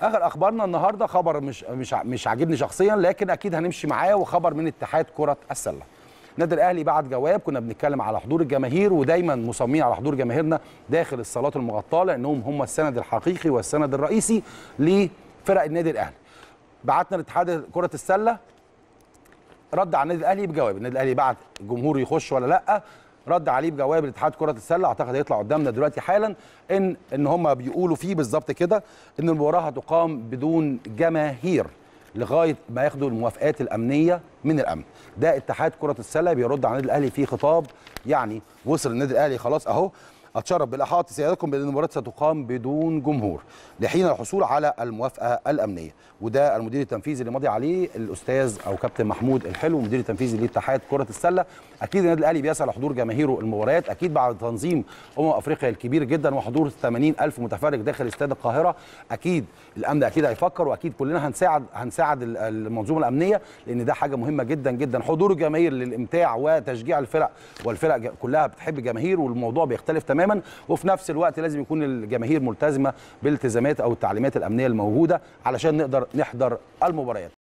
اخر اخبارنا النهارده خبر مش مش ع- مش عاجبني شخصيا لكن اكيد هنمشي معاه وخبر من اتحاد كره السله النادي الاهلي بعت جواب كنا بنتكلم على حضور الجماهير ودايما مصممين على حضور جماهيرنا داخل الصالات المغطاه لانهم هم السند الحقيقي والسند الرئيسي لفرق النادي الاهلي بعتنا لاتحاد كره السله رد على النادي الاهلي بجواب النادي الاهلي بعت الجمهور يخش ولا لا رد عليه بجواب الاتحاد كره السله اعتقد هيطلع قدامنا دلوقتي حالا ان ان هم بيقولوا فيه بالظبط كده ان المباراه هتقام بدون جماهير لغايه ما ياخدوا الموافقات الامنيه من الامن ده اتحاد كره السله بيرد على النادي الاهلي في خطاب يعني وصل النادي الاهلي خلاص اهو اتشرف بالاحاطه سيادتكم بان المباراه ستقام بدون جمهور لحين الحصول على الموافقه الامنيه وده المدير التنفيذي اللي ماضي عليه الاستاذ او كابتن محمود الحلو مدير التنفيذي لاتحاد كره السله اكيد النادي الاهلي بيسعى لحضور جماهيره المباريات اكيد بعد تنظيم امم افريقيا الكبير جدا وحضور 80 الف متفرج داخل استاد القاهره اكيد الامن اكيد هيفكر واكيد كلنا هنساعد هنساعد ال- المنظومه الامنيه لان ده حاجه مهمه جدا جدا حضور الجماهير للامتاع وتشجيع الفرق والفرق ج- كلها بتحب الجماهير والموضوع بيختلف تماما وفي نفس الوقت لازم يكون الجماهير ملتزمه بالالتزامات او التعليمات الامنيه الموجوده علشان نقدر نحضر المباريات